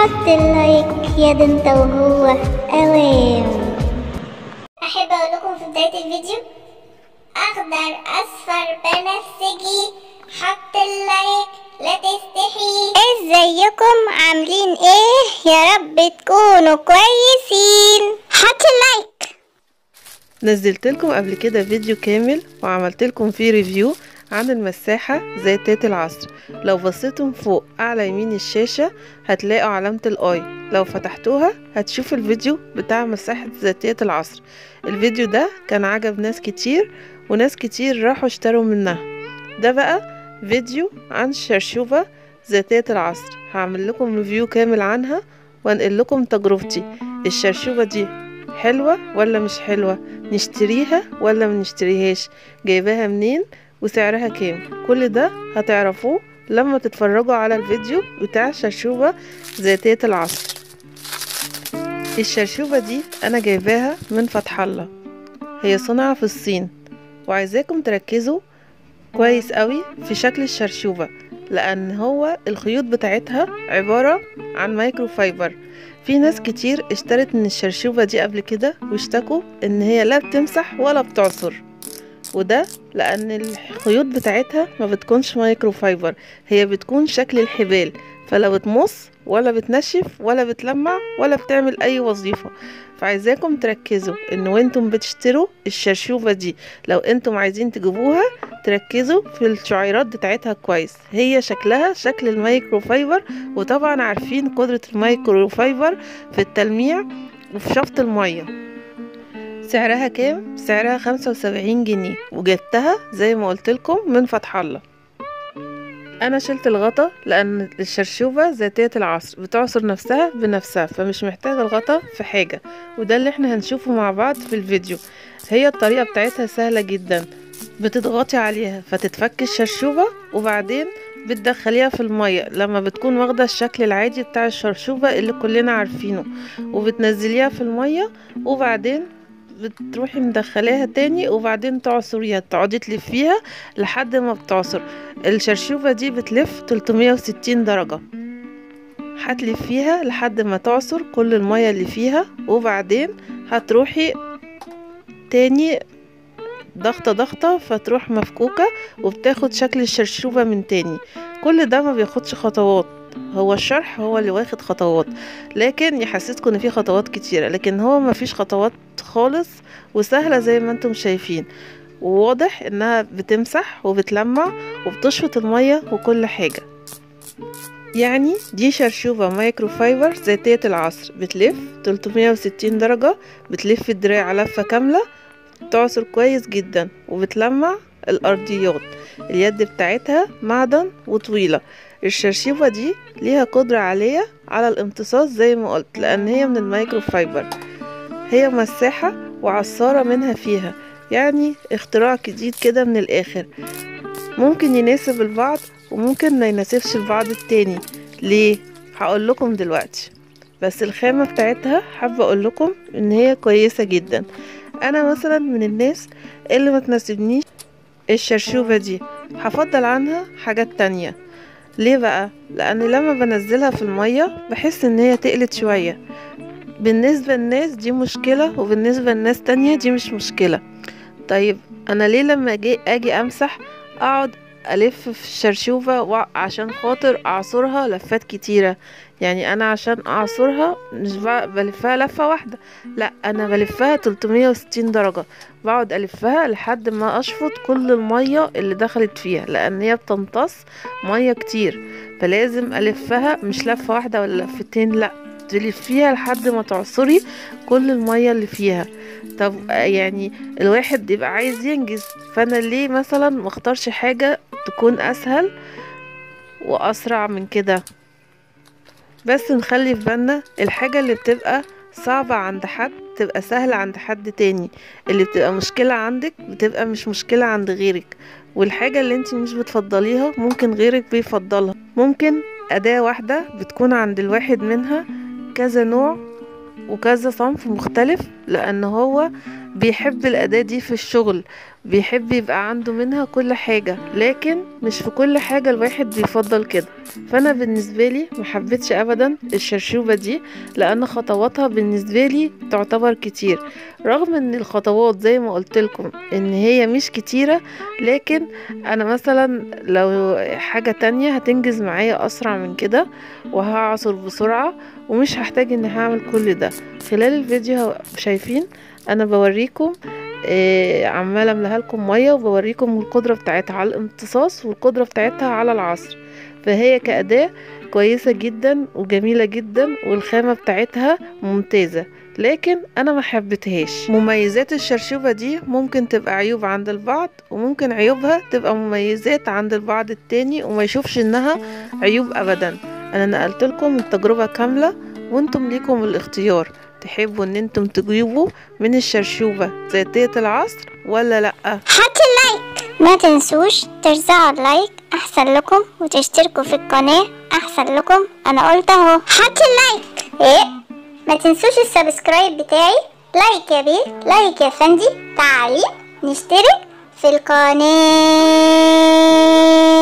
حط اللايك يا ده انت وهو اوام احب اقول لكم في بداية الفيديو اخضر اصفر بنفسجي حط اللايك لا تستحي ازيكم عاملين ايه يا رب تكونوا كويسين حط اللايك نزلت لكم قبل كده فيديو كامل وعملت لكم فيه ريفيو عن المساحة ذاتية العصر لو بصيتم فوق أعلى يمين الشاشة هتلاقوا علامة الآي لو فتحتوها هتشوفوا الفيديو بتاع مساحة ذاتية العصر الفيديو ده كان عجب ناس كتير وناس كتير راحوا اشتروا منها ده بقى فيديو عن الشرشوبة ذاتية العصر هعمل لكم ريفيو كامل عنها وانقل لكم تجربتي الشرشوبة دي حلوة ولا مش حلوة نشتريها ولا منشتريهاش جايباها منين وسعرها كام كل ده هتعرفوه لما تتفرجوا على الفيديو بتاع شرشوبة ذاتية العصر الشرشوبة دي انا جايباها من فتح الله هي صنع في الصين وعايزاكم تركزوا كويس قوي في شكل الشرشوبة لان هو الخيوط بتاعتها عبارة عن مايكرو فايبر في ناس كتير اشترت من الشرشوبة دي قبل كده واشتكوا ان هي لا بتمسح ولا بتعصر وده لان الخيوط بتاعتها ما بتكونش مايكرو فايبر هي بتكون شكل الحبال فلا بتمص ولا بتنشف ولا بتلمع ولا بتعمل اي وظيفة فعايزاكم تركزوا ان وانتم بتشتروا الشرشوبة دي لو انتم عايزين تجيبوها تركزوا في الشعيرات بتاعتها كويس هي شكلها شكل المايكرو فايبر وطبعا عارفين قدرة المايكرو فايبر في التلميع وفي شفط المية سعرها كام؟ سعرها خمسة وسبعين جنيه وجبتها زي ما قلتلكم من فتح الله انا شلت الغطا لان الشرشوبة ذاتية العصر بتعصر نفسها بنفسها فمش محتاجة الغطا في حاجة وده اللي احنا هنشوفه مع بعض في الفيديو هي الطريقة بتاعتها سهلة جدا بتضغطي عليها فتتفك الشرشوبة وبعدين بتدخليها في المية لما بتكون واخدة الشكل العادي بتاع الشرشوبة اللي كلنا عارفينه وبتنزليها في المية وبعدين بتروحي مدخلاها تاني وبعدين تعصريها تقعدي تلفيها لحد ما بتعصر الشرشوبة دي بتلف 360 درجة هتلفيها لحد ما تعصر كل المية اللي فيها وبعدين هتروحي تاني ضغطة ضغطة فتروح مفكوكة وبتاخد شكل الشرشوبة من تاني كل ده ما بياخدش خطوات هو الشرح هو اللي واخد خطوات لكن يحسسكم ان في خطوات كتيرة لكن هو ما فيش خطوات خالص وسهلة زي ما انتم شايفين وواضح انها بتمسح وبتلمع وبتشفط المية وكل حاجة يعني دي شرشوبة مايكرو فايبر ذاتية العصر بتلف 360 درجة بتلف الدراع لفة كاملة تعصر كويس جدا وبتلمع الأرضيات اليد بتاعتها معدن وطويلة الشرشوبة دي ليها قدرة عالية على الامتصاص زي ما قلت لأن هي من المايكرو فايبر هي مساحة وعصارة منها فيها يعني اختراع جديد كده من الآخر ممكن يناسب البعض وممكن ما يناسبش البعض التاني ليه هقول لكم دلوقتي بس الخامة بتاعتها حابة اقول لكم ان هي كويسة جدا انا مثلا من الناس اللي ما تناسبنيش الشرشوبة دي هفضل عنها حاجات تانية ليه بقى لان لما بنزلها في المية بحس ان هي تقلت شوية بالنسبة للناس دي مشكلة وبالنسبة لناس تانية دي مش مشكلة طيب انا ليه لما اجي اجي امسح اقعد الف في الشرشوبة عشان خاطر اعصرها لفات كتيرة يعني انا عشان اعصرها مش بلفها لفة واحدة لا انا بلفها 360 درجة بقعد الفها لحد ما اشفط كل المية اللي دخلت فيها لان هي بتمتص مية كتير فلازم الفها مش لفة واحدة ولا لفتين لا تلفيها لحد ما تعصري كل المية اللي فيها طب يعني الواحد يبقى عايز ينجز فانا ليه مثلا مختارش حاجة تكون اسهل واسرع من كده بس نخلي في بالنا الحاجة اللي بتبقى صعبة عند حد تبقى سهلة عند حد تاني اللي بتبقى مشكلة عندك بتبقى مش مشكلة عند غيرك والحاجة اللي انت مش بتفضليها ممكن غيرك بيفضلها ممكن أداة واحدة بتكون عند الواحد منها كذا نوع وكذا صنف مختلف لأن هو بيحب الأداة دي في الشغل بيحب يبقى عنده منها كل حاجة لكن مش في كل حاجة الواحد بيفضل كده فأنا بالنسبة لي محبتش أبدا الشرشوبة دي لأن خطواتها بالنسبة لي تعتبر كتير رغم ان الخطوات زي ما قلت لكم ان هي مش كتيرة لكن انا مثلا لو حاجة تانية هتنجز معايا اسرع من كده وهعصر بسرعة ومش هحتاج اني هعمل كل ده خلال الفيديو شايفين انا بوريكم إيه عماله املاها لكم ميه وبوريكم القدره بتاعتها على الامتصاص والقدره بتاعتها على العصر فهي كأداة كويسة جدا وجميلة جدا والخامة بتاعتها ممتازة لكن انا ما حبيتهاش مميزات الشرشوبة دي ممكن تبقى عيوب عند البعض وممكن عيوبها تبقى مميزات عند البعض التاني وما يشوفش انها عيوب ابدا انا نقلت لكم التجربة كاملة وانتم ليكم الاختيار تحبوا ان انتم تجيبوا من الشرشوبة ذاتية العصر ولا لأ حط اللايك ما تنسوش ترزعوا اللايك احسن لكم وتشتركوا في القناة احسن لكم انا قلت اهو حط اللايك ايه ما تنسوش السبسكرايب بتاعي لايك يا بيه لايك يا فندي تعليق نشترك في القناة